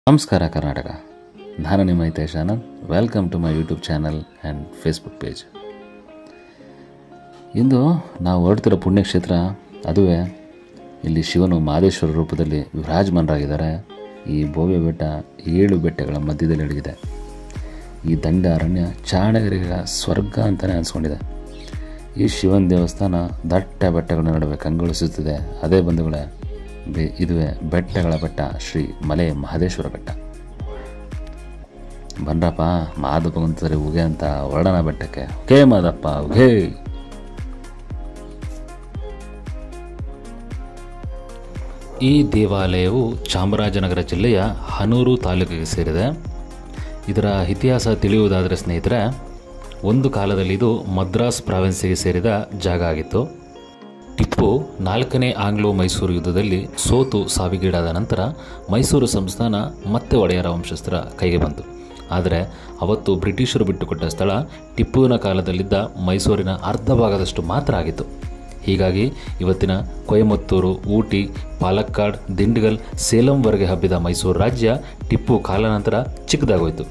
ನಮಸ್ಕಾರ ಕರ್ನಾಟಕ ನಾನು ನಿಮ್ಮ Hitesh Anand welcome to my YouTube channel and Facebook page ಇಂದು ನಾವು ಹೊರಡ್ತಿರೋ ಪುಣ್ಯಕ್ಷೇತ್ರ ಅದುವೇ ಇಲ್ಲಿ ಶಿವನು ಮಹದೇಶ್ವರ ರೂಪದಲ್ಲಿ ವಿರಾಜಮಾನರಾಗಿದ್ದಾರೆ ಈ ಬೋವೆ ಬೆಟ್ಟ ಏಳು ಬೆಟ್ಟಗಳ ಮಧ್ಯದಲ್ಲಿ ಅಡಗಿದೆ ಈ ದಂಡ ಅರಣ್ಯ ಚಾಣಗರಿಗಳ ಸ್ವರ್ಗ ಅಂತಲೇ ಅನಿಸ್ಕೊಂಡಿದೆ ಈ ಶಿವನ ದೇವಸ್ಥಾನ ದಟ್ಟ ಬೆಟ್ಟಗಳ ನಡುವೆ ಕಂಗೊಳಿಸುತ್ತಿದೆ ಅದೇ ಬಂಧುಗಳೇ ಬೆ- ಇದುವೇ ಬೆಟ್ಟಗಳ ಬೆಟ್ಟ ಶ್ರೀ ಮಲೆ ಮಹದೇಶ್ವರ ಬೆಟ್ಟ ಬನ್ರಪ್ಪ ಮಾದಪ್ಪ ಕುಂತಾರೆ ಉಗೆ ಅಂತ ಹೊರಡೋಣ ಬೆಟ್ಟಕ್ಕೆ ಉಗೇ ಮಾದಪ್ಪ ಉಗೇ ಈ ದೇವಾಲಯವು ಚಾಮರಾಜನಗರ ಜಿಲ್ಲೆಯ ಹನೂರು ತಾಲೂಕಿಗೆ ಸೇರಿದೆ ಇದರ ಇತಿಹಾಸ ತಿಳಿಯುವುದಾದರೆ ಸ್ನೇಹಿತರೆ ಒಂದು ಕಾಲದಲ್ಲಿ ಇದು ಮದ್ರಾಸ್ ಪ್ರಾವಿನ್ಸಿಗೆ ಸೇರಿದ ಜಾಗ ಆಗಿತ್ತು ಟಿಪ್ಪು ನಾಲ್ಕನೇ ಆಂಗ್ಲೋ ಮೈಸೂರು ಯುದ್ಧದಲ್ಲಿ ಸೋತು ಸಾವಿಗೀಡಾದ ನಂತರ ಮೈಸೂರು ಸಂಸ್ಥಾನ ಮತ್ತೆ ಒಡೆಯರ ವಂಶಸ್ಥರ ಕೈಗೆ ಬಂತು ಆದರೆ ಅವತ್ತು ಬ್ರಿಟಿಷರು ಬಿಟ್ಟುಕೊಟ್ಟ ಸ್ಥಳ ಟಿಪ್ಪುವಿನ ಕಾಲದಲ್ಲಿದ್ದ ಮೈಸೂರಿನ ಅರ್ಧ ಭಾಗದಷ್ಟು ಮಾತ್ರ ಆಗಿತ್ತು ಹೀಗಾಗಿ ಇವತ್ತಿನ ಕೊಯಮತ್ತೂರು ಊಟಿ ಪಾಲಕ್ಕಾಡ್ ದಿಂಡಿಗಲ್ ಸೇಲಂವರೆಗೆ ಹಬ್ಬಿದ ಮೈಸೂರು ರಾಜ್ಯ ಟಿಪ್ಪು ಕಾಲಾನಂತರ ಚಿಕ್ಕದಾಗೋಯ್ತು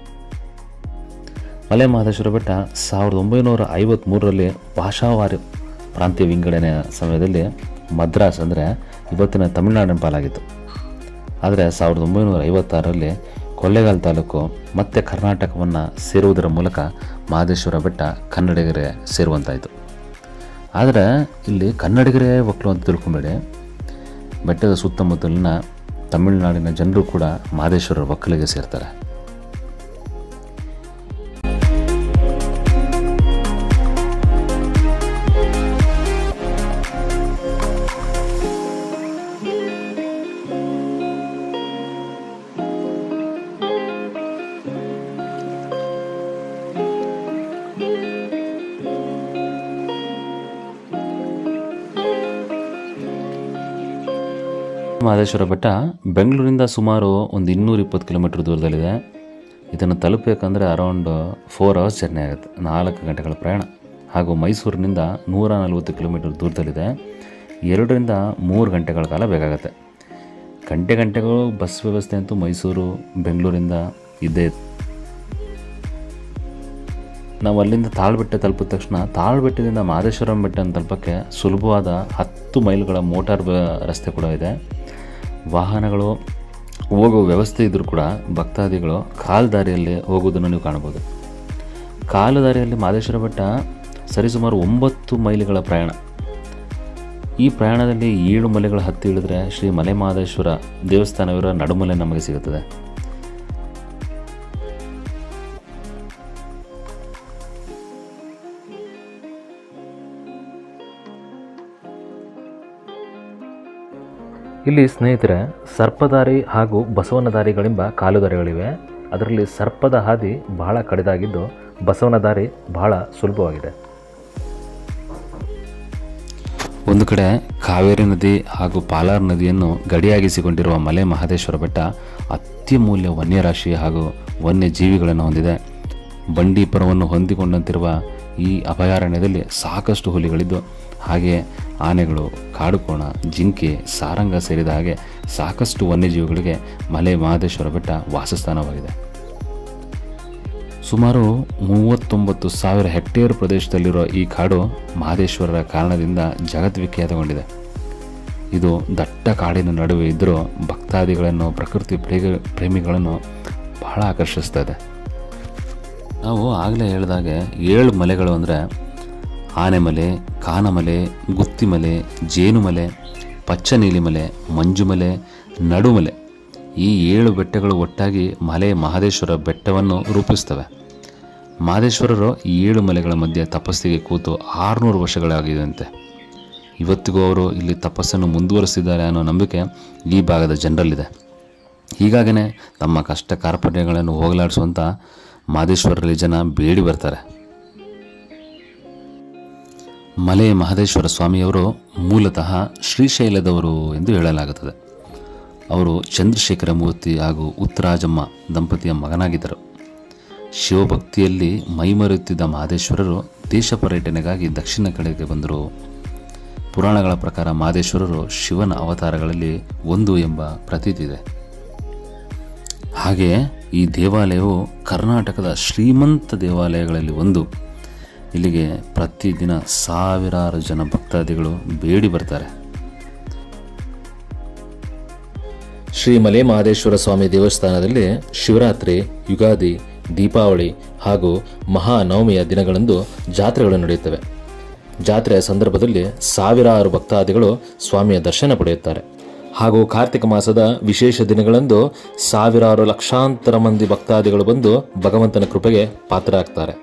ಮಲೆ ಮಹದೇಶ್ವರ ಬೆಟ್ಟ ಸಾವಿರದ ಒಂಬೈನೂರ ಐವತ್ತ್ಮೂರರಲ್ಲಿ ಭಾಷಾವಾರು ಪ್ರಾಂತ್ಯ ವಿಂಗಡಣೆಯ ಸಮಯದಲ್ಲಿ ಮದ್ರಾಸ್ ಅಂದರೆ ಇವತ್ತಿನ ತಮಿಳುನಾಡಿನ ಪಾಲಾಗಿತ್ತು ಆದರೆ ಸಾವಿರದ ಒಂಬೈನೂರ ಐವತ್ತಾರರಲ್ಲಿ ಕೊಳ್ಳೇಗಾಲ ತಾಲೂಕು ಮತ್ತೆ ಕರ್ನಾಟಕವನ್ನು ಸೇರುವುದರ ಮೂಲಕ ಮಹದೇಶ್ವರ ಬೆಟ್ಟ ಕನ್ನಡಿಗರೇ ಸೇರುವಂತಾಯಿತು ಆದರೆ ಇಲ್ಲಿ ಕನ್ನಡಿಗರೇ ಒಕ್ಕಲು ಅಂತ ತಿಳ್ಕೊಬೇಡಿ ಬೆಟ್ಟದ ಸುತ್ತಮುತ್ತಲಿನ ತಮಿಳುನಾಡಿನ ಜನರು ಕೂಡ ಮಹದೇಶ್ವರರ ಒಕ್ಕಲಿಗೆ ಸೇರ್ತಾರೆ ಮಹದೇಶ್ವರ ಬೆಟ್ಟ ಬೆಂಗಳೂರಿಂದ ಸುಮಾರು ಒಂದು ಇನ್ನೂರ ಇಪ್ಪತ್ತು ಕಿಲೋಮೀಟ್ರ್ ದೂರದಲ್ಲಿದೆ ಇದನ್ನು ತಲುಪಬೇಕಂದ್ರೆ ಅರೌಂಡ್ ಫೋರ್ ಅವರ್ಸ್ ಜರ್ನಿ ಆಗುತ್ತೆ ನಾಲ್ಕು ಗಂಟೆಗಳ ಪ್ರಯಾಣ ಹಾಗೂ ಮೈಸೂರಿನಿಂದ ನೂರ ನಲವತ್ತು ಕಿಲೋಮೀಟರ್ ದೂರದಲ್ಲಿದೆ ಎರಡರಿಂದ ಮೂರು ಗಂಟೆಗಳ ಕಾಲ ಬೇಕಾಗತ್ತೆ ಗಂಟೆ ಗಂಟೆಗಳು ಬಸ್ ವ್ಯವಸ್ಥೆ ಅಂತೂ ಮೈಸೂರು ಬೆಂಗಳೂರಿಂದ ಇದ್ದೇ ಇದೆ. ನಾವು ಅಲ್ಲಿಂದ ತಾಳ್ಬೆಟ್ಟ ತಲುಪಿದ ತಕ್ಷಣ ತಾಳ್ಬೆಟ್ಟದಿಂದ ಮಹದೇಶ್ವರಂ ಬೆಟ್ಟ ತಲುಪಕ್ಕೆ ಸುಲಭವಾದ ಹತ್ತು ಮೈಲ್ಗಳ ಮೋಟಾರ್ ಬ- ರಸ್ತೆ ಕೂಡ ಇದೆ ವಾಹನಗಳು ಹೋಗೋ ವ್ಯವಸ್ಥೆ ಇದ್ದರೂ ಕೂಡ ಭಕ್ತಾದಿಗಳು ಕಾಲ್ದಾರಿಯಲ್ಲಿ ಹೋಗೋದನ್ನು ನೀವು ಕಾಣ್ಬೋದು ಕಾಲುದಾರಿಯಲ್ಲಿ ಮಹದೇಶ್ವರ ಬೆಟ್ಟ ಸರಿಸುಮಾರು ಒಂಬತ್ತು ಮೈಲಿಗಳ ಪ್ರಯಾಣ ಈ ಪ್ರಯಾಣದಲ್ಲಿ ಏಳು ಮಲೆಗಳ ಹತ್ತಿ ಇಳಿದ್ರೆ ಶ್ರೀ ಮಲೆ ಮಹದೇಶ್ವರ ದೇವಸ್ಥಾನವಿರೋ ನಡುಮಲೆ ನಮಗೆ ಸಿಗುತ್ತದೆ ಇಲ್ಲಿ ಸ್ನೇಹಿತರೆ ಸರ್ಪದಾರಿ ಹಾಗೂ ಬಸವನ ದಾರಿಗಳೆಂಬ ಕಾಲುದಾರಿಗಳಿವೆ ಅದರಲ್ಲಿ ಸರ್ಪದ ಹಾದಿ ಬಹಳ ಕಡಿದಾಗಿದ್ದು ಬಸವನ ದಾರಿ ಬಹಳ ಸುಲಭವಾಗಿದೆ ಒಂದು ಕಡೆ ಕಾವೇರಿ ನದಿ ಹಾಗೂ ಪಾಲಾರ್ ನದಿಯನ್ನು ಗಡಿಯಾಗಿಸಿಕೊಂಡಿರುವ ಮಲೆ ಮಹದೇಶ್ವರ ಬೆಟ್ಟ ಅತ್ಯಮೂಲ್ಯ ವನ್ಯರಾಶಿ ಹಾಗೂ ವನ್ಯ ಜೀವಿಗಳನ್ನು ಹೊಂದಿದೆ ಬಂಡೀಪುರವನ್ನು ಹೊಂದಿಕೊಂಡಂತಿರುವ ಈ ಅಭಯಾರಣ್ಯದಲ್ಲಿ ಸಾಕಷ್ಟು ಹುಲಿಗಳಿದ್ದು ಹಾಗೆ ಆನೆಗಳು ಕಾಡುಕೋಣ ಜಿಂಕೆ ಸಾರಂಗ ಸೇರಿದ ಹಾಗೆ ಸಾಕಷ್ಟು ವನ್ಯಜೀವಿಗಳಿಗೆ ಮಲೆ ಮಹದೇಶ್ವರ ಬೆಟ್ಟ ವಾಸಸ್ಥಾನವಾಗಿದೆ ಸುಮಾರು ಮೂವತ್ತೊಂಬತ್ತು ಸಾವಿರ ಹೆಕ್ಟೇರ್ ಪ್ರದೇಶದಲ್ಲಿರುವ ಈ ಕಾಡು ಮಹದೇಶ್ವರರ ಕಾರಣದಿಂದ ಜಗದ್ವಿಖ್ಯಾತಗೊಂಡಿದೆ ಇದು ದಟ್ಟ ಕಾಡಿನ ನಡುವೆ ಇದ್ದರೂ ಭಕ್ತಾದಿಗಳನ್ನು ಪ್ರಕೃತಿ ಪ್ರೇಗ ಪ್ರೇಮಿಗಳನ್ನು ಬಹಳ ಆಕರ್ಷಿಸ್ತಾ ಇದೆ ನಾವು ಆಗಲೇ ಹೇಳಿದಾಗೆ ಏಳು ಮಲೆಗಳು ಅಂದರೆ ಆನೆಮಲೆ ಕಾನಮಲೆ ಗುತ್ತಿಮಲೆ ಜೇನುಮಲೆ ಪಚ್ಚನೀಲಿಮಲೆ ಮಂಜುಮಲೆ ನಡುಮಲೆ ಈ ಏಳು ಬೆಟ್ಟಗಳು ಒಟ್ಟಾಗಿ ಮಲೆ ಮಹದೇಶ್ವರ ಬೆಟ್ಟವನ್ನು ರೂಪಿಸ್ತವೆ ಮಹದೇಶ್ವರರು ಈ ಏಳು ಮಲೆಗಳ ಮಧ್ಯೆ ತಪಸ್ಸಿಗೆ ಕೂತು ಆರುನೂರು ವರ್ಷಗಳಾಗಿದಂತೆ ಇವತ್ತಿಗೂ ಅವರು ಇಲ್ಲಿ ತಪಸ್ಸನ್ನು ಮುಂದುವರಿಸಿದ್ದಾರೆ ಅನ್ನೋ ನಂಬಿಕೆ ಈ ಭಾಗದ ಜನರಲ್ಲಿದೆ ಹೀಗಾಗಿಯೇ ತಮ್ಮ ಕಷ್ಟ ಕಾರ್ಪಣ್ಯಗಳನ್ನು ಹೋಗಲಾಡಿಸುವಂಥ ಮಹದೇಶ್ವರರಲ್ಲಿ ಜನ ಬೇಡಿ ಬರ್ತಾರೆ ಮಲೆ ಮಹದೇಶ್ವರ ಸ್ವಾಮಿಯವರು ಮೂಲತಃ ಶ್ರೀಶೈಲದವರು ಎಂದು ಹೇಳಲಾಗುತ್ತದೆ ಅವರು ಚಂದ್ರಶೇಖರ ಮೂರ್ತಿ ಹಾಗೂ ಉತ್ತರಾಜಮ್ಮ ದಂಪತಿಯ ಮಗನಾಗಿದ್ದರು ಶಿವಭಕ್ತಿಯಲ್ಲಿ ಮೈಮರೆಯುತ್ತಿದ್ದ ಮಹದೇಶ್ವರರು ದೇಶ ಪರ್ಯಟನೆಗಾಗಿ ದಕ್ಷಿಣ ಕಡೆಗೆ ಬಂದರು ಪುರಾಣಗಳ ಪ್ರಕಾರ ಮಹದೇಶ್ವರರು ಶಿವನ ಅವತಾರಗಳಲ್ಲಿ ಒಂದು ಎಂಬ ಪ್ರತೀತಿ ಇದೆ ಹಾಗೆಯೇ ಈ ದೇವಾಲಯವು ಕರ್ನಾಟಕದ ಶ್ರೀಮಂತ ದೇವಾಲಯಗಳಲ್ಲಿ ಒಂದು ಇಲ್ಲಿಗೆ ಪ್ರತಿದಿನ ಸಾವಿರಾರು ಜನ ಭಕ್ತಾದಿಗಳು ಬೇಡಿ ಬರ್ತಾರೆ ಶ್ರೀ ಮಲೆ ಮಹದೇಶ್ವರ ಸ್ವಾಮಿ ದೇವಸ್ಥಾನದಲ್ಲಿ ಶಿವರಾತ್ರಿ ಯುಗಾದಿ ದೀಪಾವಳಿ ಹಾಗೂ ಮಹಾನವಮಿಯ ದಿನಗಳಂದು ಜಾತ್ರೆಗಳು ನಡೆಯುತ್ತವೆ ಜಾತ್ರೆಯ ಸಂದರ್ಭದಲ್ಲಿ ಸಾವಿರಾರು ಭಕ್ತಾದಿಗಳು ಸ್ವಾಮಿಯ ದರ್ಶನ ಪಡೆಯುತ್ತಾರೆ ಹಾಗೂ ಕಾರ್ತಿಕ ಮಾಸದ ವಿಶೇಷ ದಿನಗಳಂದು ಸಾವಿರಾರು ಲಕ್ಷಾಂತರ ಮಂದಿ ಭಕ್ತಾದಿಗಳು ಬಂದು ಭಗವಂತನ ಕೃಪೆಗೆ ಪಾತ್ರರಾಗ್ತಾರೆ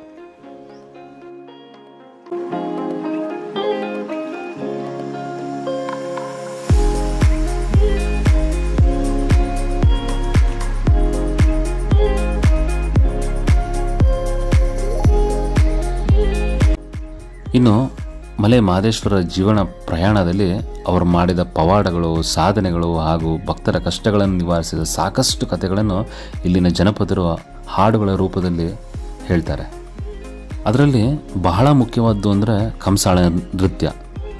ಇನ್ನು ಮಲೆ ಮಹದೇಶ್ವರ ಜೀವನ ಪ್ರಯಾಣದಲ್ಲಿ ಅವರು ಮಾಡಿದ ಪವಾಡಗಳು ಸಾಧನೆಗಳು ಹಾಗೂ ಭಕ್ತರ ಕಷ್ಟಗಳನ್ನು ನಿವಾರಿಸಿದ ಸಾಕಷ್ಟು ಕಥೆಗಳನ್ನು ಇಲ್ಲಿನ ಜನಪದರು ಹಾಡುಗಳ ರೂಪದಲ್ಲಿ ಹೇಳ್ತಾರೆ ಅದರಲ್ಲಿ ಬಹಳ ಮುಖ್ಯವಾದ್ದು ಅಂದರೆ ಕಂಸಾಳ ನೃತ್ಯ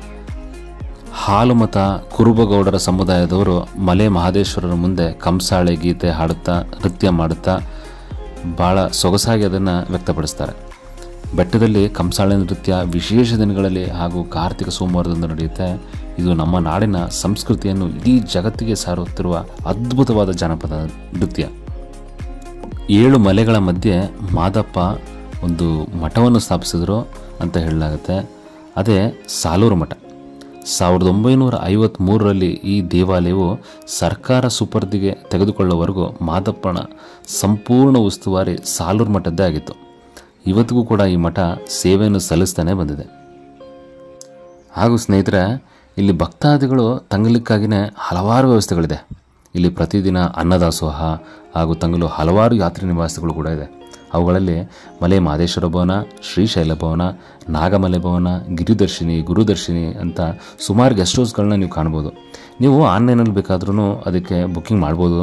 ಹಾಲುಮತ ಕುರುಬಗೌಡರ ಸಮುದಾಯದವರು ಮಲೆ ಮಹದೇಶ್ವರರ ಮುಂದೆ ಕಂಸಾಳೆ ಗೀತೆ ಹಾಡುತ್ತಾ ನೃತ್ಯ ಮಾಡುತ್ತಾ ಭಾಳ ಸೊಗಸಾಗಿ ಅದನ್ನು ವ್ಯಕ್ತಪಡಿಸ್ತಾರೆ ಬೆಟ್ಟದಲ್ಲಿ ಕಂಸಾಳೆ ನೃತ್ಯ ವಿಶೇಷ ದಿನಗಳಲ್ಲಿ ಹಾಗೂ ಕಾರ್ತಿಕ ಸೋಮವಾರದಂದು ನಡೆಯುತ್ತೆ ಇದು ನಮ್ಮ ನಾಡಿನ ಸಂಸ್ಕೃತಿಯನ್ನು ಇಡೀ ಜಗತ್ತಿಗೆ ಸಾರುತ್ತಿರುವ ಅದ್ಭುತವಾದ ಜಾನಪದ ನೃತ್ಯ ಏಳು ಮಲೆಗಳ ಮಧ್ಯೆ ಮಾದಪ್ಪ ಒಂದು ಮಠವನ್ನು ಸ್ಥಾಪಿಸಿದರು ಅಂತ ಹೇಳಲಾಗುತ್ತೆ ಅದೇ ಸಾಲೂರು ಮಠ ಸಾವಿರದ ಒಂಬೈನೂರ ಐವತ್ತ್ಮೂರರಲ್ಲಿ ಈ ದೇವಾಲಯವು ಸರ್ಕಾರ ಸುಪರ್ದಿಗೆ ತೆಗೆದುಕೊಳ್ಳುವವರೆಗೂ ಮಾದಪ್ಪನ ಸಂಪೂರ್ಣ ಉಸ್ತುವಾರಿ ಸಾಲೂರು ಮಠದ್ದೇ ಆಗಿತ್ತು ಇವತ್ತಿಗೂ ಕೂಡ ಈ ಮಠ ಸೇವೆಯನ್ನು ಸಲ್ಲಿಸ್ತಾನೆ ಬಂದಿದೆ ಹಾಗೂ ಸ್ನೇಹಿತರೆ ಇಲ್ಲಿ ಭಕ್ತಾದಿಗಳು ತಂಗಲಿಕ್ಕಾಗಿಯೇ ಹಲವಾರು ವ್ಯವಸ್ಥೆಗಳಿದೆ ಇಲ್ಲಿ ಪ್ರತಿದಿನ ಅನ್ನದಾಸೋಹ ಹಾಗೂ ತಂಗಲು ಹಲವಾರು ಯಾತ್ರಿ ನಿವಾಸಗಳು ಕೂಡ ಇದೆ ಅವುಗಳಲ್ಲಿ ಮಲೆ ಮಹದೇಶ್ವರ ಭವನ ಶ್ರೀಶೈಲ ಭವನ ನಾಗಮಲೆ ಭವನ ಗಿರಿದರ್ಶಿನಿ ಗುರುದರ್ಶಿನಿ ಅಂತ ಸುಮಾರು ಗೆಸ್ಟ್ ಹೌಸ್ಗಳನ್ನ ನೀವು ಕಾಣ್ಬೋದು ನೀವು ಆನ್ಲೈನಲ್ಲಿ ಬೇಕಾದ್ರೂ ಅದಕ್ಕೆ ಬುಕ್ಕಿಂಗ್ ಮಾಡ್ಬೋದು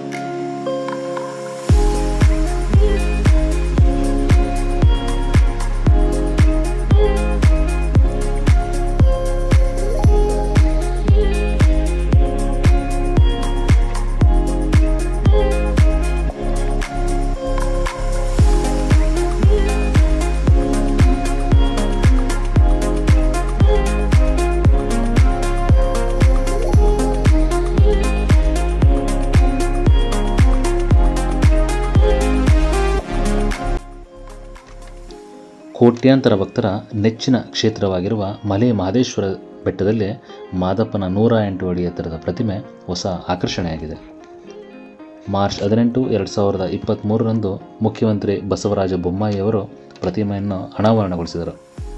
ಕೋಟ್ಯಾಂತರ ಭಕ್ತರ ನೆಚ್ಚಿನ ಕ್ಷೇತ್ರವಾಗಿರುವ ಮಲೆ ಮಹದೇಶ್ವರ ಬೆಟ್ಟದಲ್ಲಿ ಮಾದಪ್ಪನ ನೂರ ಎಂಟು ಅಡಿ ಎತ್ತರದ ಪ್ರತಿಮೆ ಹೊಸ ಆಕರ್ಷಣೆಯಾಗಿದೆ ಮಾರ್ಚ್ ಹದಿನೆಂಟು ಎರಡು ಸಾವಿರದ ಇಪ್ಪತ್ತ್ಮೂರರಂದು ಮುಖ್ಯಮಂತ್ರಿ ಬಸವರಾಜ ಬೊಮ್ಮಾಯಿಯವರು ಪ್ರತಿಮೆಯನ್ನು ಅನಾವರಣಗೊಳಿಸಿದರು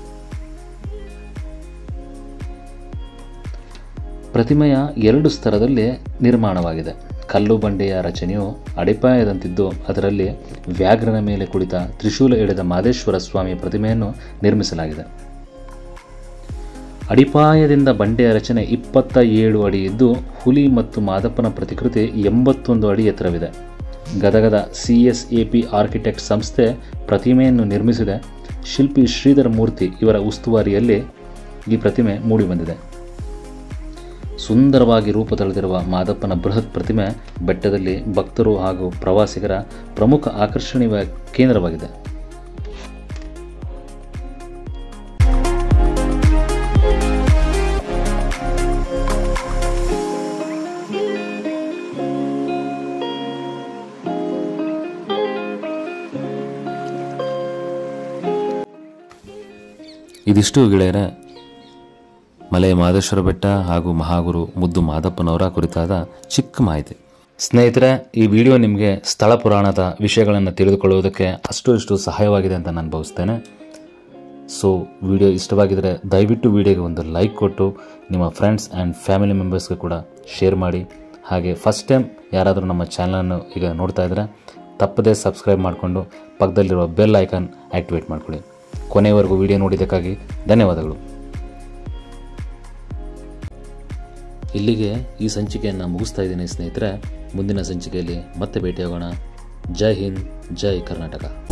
ಪ್ರತಿಮೆಯ ಎರಡು ಸ್ತರದಲ್ಲಿ ನಿರ್ಮಾಣವಾಗಿದೆ ಕಲ್ಲು ಬಂಡೆಯ ರಚನೆಯು ಅಡಿಪಾಯದಂತಿದ್ದು ಅದರಲ್ಲಿ ವ್ಯಾಘ್ರನ ಮೇಲೆ ಕುಳಿತ ತ್ರಿಶೂಲ ಹಿಡಿದ ಮಾದೇಶ್ವರ ಸ್ವಾಮಿ ಪ್ರತಿಮೆಯನ್ನು ನಿರ್ಮಿಸಲಾಗಿದೆ ಅಡಿಪಾಯದಿಂದ ಬಂಡೆಯ ರಚನೆ ಇಪ್ಪತ್ತ ಏಳು ಅಡಿ ಇದ್ದು ಹುಲಿ ಮತ್ತು ಮಾದಪ್ಪನ ಪ್ರತಿಕೃತಿ ಎಂಬತ್ತೊಂದು ಅಡಿ ಎತ್ತರವಿದೆ ಗದಗದ C S A P architect ಸಂಸ್ಥೆ ಪ್ರತಿಮೆಯನ್ನು ನಿರ್ಮಿಸಿದೆ ಶಿಲ್ಪಿ ಶ್ರೀಧರ ಮೂರ್ತಿ ಇವರ ಉಸ್ತುವಾರಿಯಲ್ಲಿ ಈ ಪ್ರತಿಮೆ ಮೂಡಿಬಂದಿದೆ ಸುಂದರವಾಗಿ ರೂಪ ತಳೆದಿರುವ ಮಾದಪ್ಪನ ಬೃಹತ್ ಪ್ರತಿಮೆ ಬೆಟ್ಟದಲ್ಲಿ ಭಕ್ತರು ಹಾಗೂ ಪ್ರವಾಸಿಗರ ಪ್ರಮುಖ ಆಕರ್ಷಣೀಯ ಕೇಂದ್ರವಾಗಿದೆ ಇದಿಷ್ಟು ಗೆಳೆಯರೆ ಮಲೆ ಮಹದೇಶ್ವರ ಬೆಟ್ಟ ಹಾಗೂ ಮಹಾಗುರು ಮುದ್ದು ಮಾದಪ್ಪನವರ ಕುರಿತಾದ ಚಿಕ್ಕ ಮಾಹಿತಿ ಸ್ನೇಹಿತರೆ ಈ ವಿಡಿಯೋ ನಿಮಗೆ ಸ್ಥಳ ಪುರಾಣದ ವಿಷಯಗಳನ್ನು ತಿಳಿದುಕೊಳ್ಳುವುದಕ್ಕೆ ಅಷ್ಟು ಇಷ್ಟು ಸಹಾಯವಾಗಿದೆ ಅಂತ ನಾನು ಭಾವಿಸ್ತೇನೆ ಸೊ ವಿಡಿಯೋ ಇಷ್ಟವಾಗಿದ್ದರೆ ದಯವಿಟ್ಟು ವಿಡಿಯೋಗೆ ಒಂದು ಲೈಕ್ ಕೊಟ್ಟು ನಿಮ್ಮ ಫ್ರೆಂಡ್ಸ್ ಆ್ಯಂಡ್ ಫ್ಯಾಮಿಲಿ ಮೆಂಬರ್ಸ್ಗೆ ಕೂಡ ಶೇರ್ ಮಾಡಿ ಹಾಗೆ ಫಸ್ಟ್ ಟೈಮ್ ಯಾರಾದರೂ ನಮ್ಮ ಚಾನಲನ್ನು ಈಗ ನೋಡ್ತಾ ಇದ್ದರೆ ತಪ್ಪದೇ ಸಬ್ಸ್ಕ್ರೈಬ್ ಮಾಡಿಕೊಂಡು ಪಕ್ಕದಲ್ಲಿರುವ ಬೆಲ್ ಐಕಾನ್ ಆ್ಯಕ್ಟಿವೇಟ್ ಮಾಡಿಕೊಳ್ಳಿ ಕೊನೆಯವರೆಗೂ ವಿಡಿಯೋ ನೋಡಿದ್ದಕ್ಕಾಗಿ ಧನ್ಯವಾದಗಳು ಇಲ್ಲಿಗೆ ಈ ಸಂಚಿಕೆಯನ್ನು ಮುಗಿಸ್ತಾ ಇದ್ದೀನಿ ಸ್ನೇಹಿತರೆ ಮುಂದಿನ ಸಂಚಿಕೆಯಲ್ಲಿ ಮತ್ತೆ ಭೇಟಿಯಾಗೋಣ ಜೈ ಹಿಂದ್ ಜೈ ಕರ್ನಾಟಕ